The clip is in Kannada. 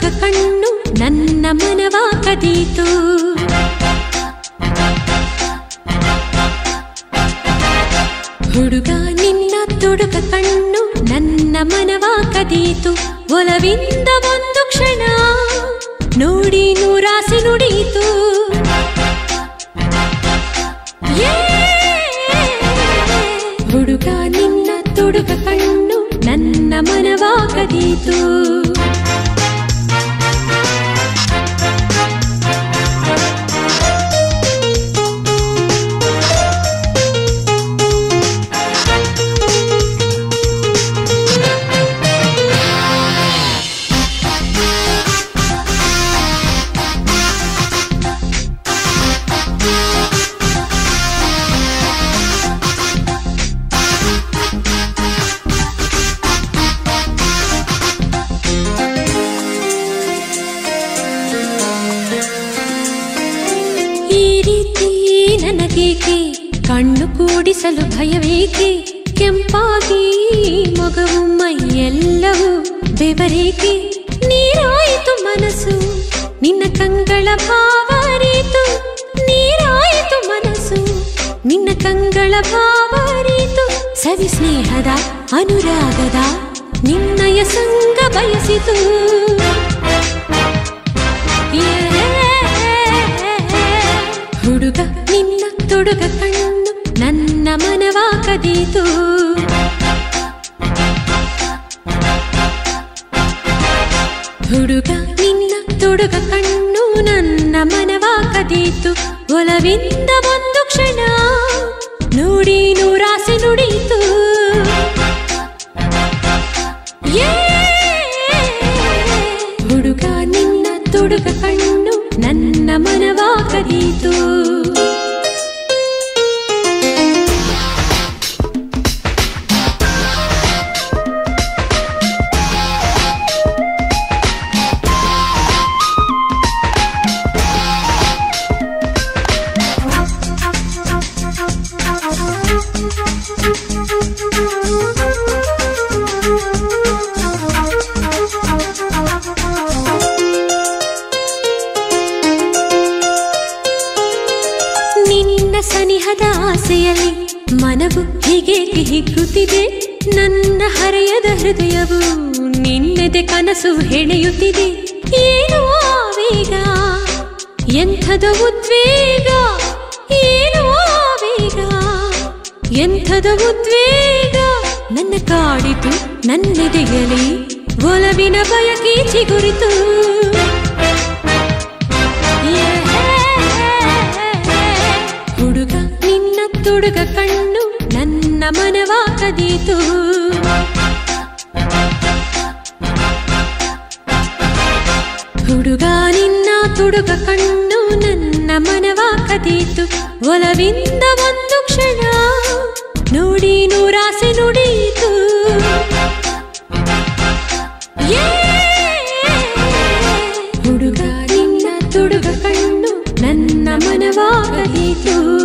ತುಡುಕ ಕಣ್ಣು ನನ್ನ ಮನವ ಕದೀತು ಹುಡುಗ ನಿನ್ನ ತುಡುಕ ಕಣ್ಣು ನನ್ನ ಮನವ ಕದೀತು ಒಲವಿಂದ ಒಂದು ಕ್ಷಣ ನೋಡಿ ನೂರಾಸೆ ನುಡಿಯಿತು ಯೇ! ಹುಡುಗ ನಿನ್ನ ತುಡುಕ ಕಣ್ಣು ನನ್ನ ಮನವ ಕದೀತು ಈ ರೀತಿ ನನಗೇಕೆ ಕಣ್ಣು ಕೂಡಿಸಲು ಭಯವೇಕೆ ಕೆಂಪಾಗಿ ಮಗವು ಮೈಯೆಲ್ಲವೂ ಬೆವರೇಕೆ ನೀರಾಯಿತು ಮನಸ್ಸು ನಿನ್ನ ಕಂಗಳ ಭಾವರೀತು ನೀರಾಯಿತು ಮನಸ್ಸು ನಿನ್ನ ಕಂಗಳ ಭಾವರೀತು ಸವಿ ಸ್ನೇಹದ ಅನುರಾಗದ ನಿನ್ನಯ ಸಂಗ ಬಯಸಿತು ಹುಡುಗ ನಿನ್ನ ತೊಡುಗ ಕಣ್ಣು ನನ್ನ ಮನವ ಕದೀತು ಹುಡುಗ ನಿನ್ನ ತೊಡುಗ ಕಣ್ಣು ನನ್ನ ಮನವ ಕದೀತು ಒಲವಿಂದ ಒಂದು ಕ್ಷಣ ನೋಡಿ ನೂರಾಸೆ ನುಡಿಯಿತು ಯೇ! ಹುಡುಗ ನಿನ್ನ ತುಡುಗ ಕಣ್ಣು ನನ್ನ ಮನವ ಕದೀತು ನಿನ್ನ ಸನಿಹದ ಆಸೆಯಲ್ಲಿ ಮನವು ಹೀಗೇಕೆ ಹಿಗ್ಗುತ್ತಿದೆ ನನ್ನ ಹರೆಯದ ಹೃದಯವು ನಿನ್ನೆದೆ ಕನಸು ಹೆಣೆಯುತ್ತಿದೆ ಏನು ಆವೇಗ ಎಂಥದ ಉದ್ವೇಗ ಏನು ಆವೇಗ ಎಂಥದ ಉದ್ವೇಗ ನನ್ನ ಕಾಡಿತು ನನ್ನೆದೆಯಲಿ ಒಲವಿನ ಬಯಕೆ ಚಿಗುರಿತು ಹುಡುಗ ನಿನ್ನ ತುಡುಗ ಕಣ್ಣು ನನ್ನ ಮನವ ಕದೀತು ಹುಡುಗ ನಿನ್ನ ತುಡುಗ ಕಣ್ಣು ನನ್ನ ಮನವ ಕದೀತು ಒಲವಿಂದ ಒಂದು ಕ್ಷಣ ನೋಡಿ ನೂರಾಸೆ ನುಡಿಯಿತು ಯೇ! ಹುಡುಗ ನಿನ್ನ ತುಡುಗ ಕಣ್ಣು ನನ್ನ ಮನವ ಕದೀತು